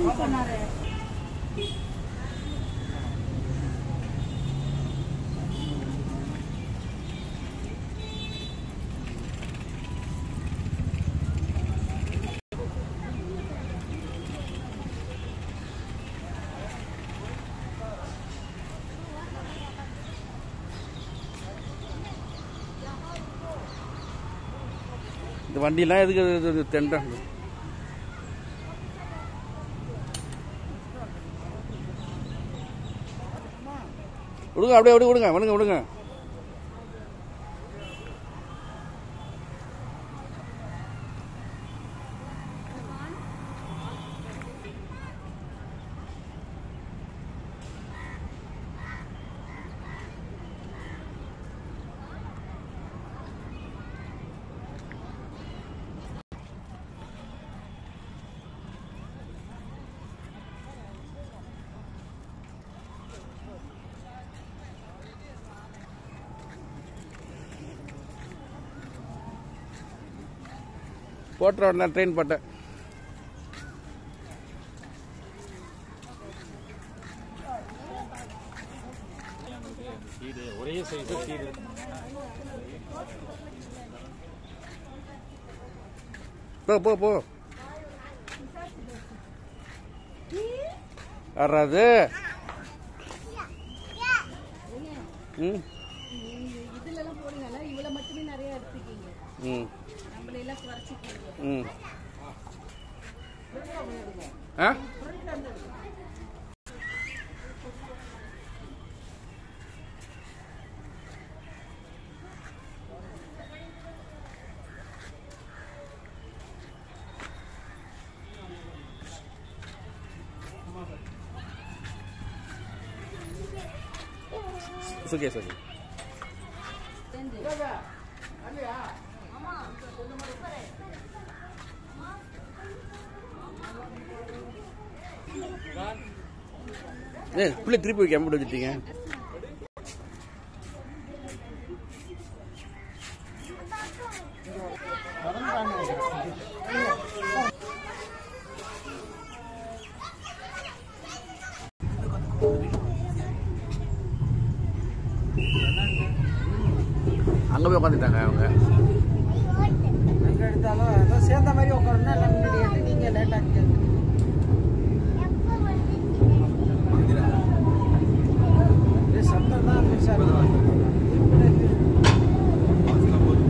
வரேன்னு சொன்னாரு இந்த வண்டியெல்லாம் எதுக்கு இது- இது தெண்டம் விடுங்க அப்படியே அப்படியே விடுங்க விடுங்க விடுங்க போட்டுற உடனே ட்ரெயின் போட்டேன் ஒரே சைஸ் சீடு போ போ போ வர்றாது ம் இதுல எல்லாம் போடுங்கல்ல இவ்வளவு மட்டுமே நிறைய எடுத்துக்கீங்க ம் நம்மள எல்லாம் குறைச்சிக்கீங்க ம் ஆ சுகே சுகே ஏ பிள்ளை திருப்பி வைக்க எப்படி வச்சுட்டீங்க அங்க போய் உட்காந்துட்டாங்க அவங்க எங்க எடுத்தாலும் ஏதோ சேர்ந்த மாதிரி உட்காரணும்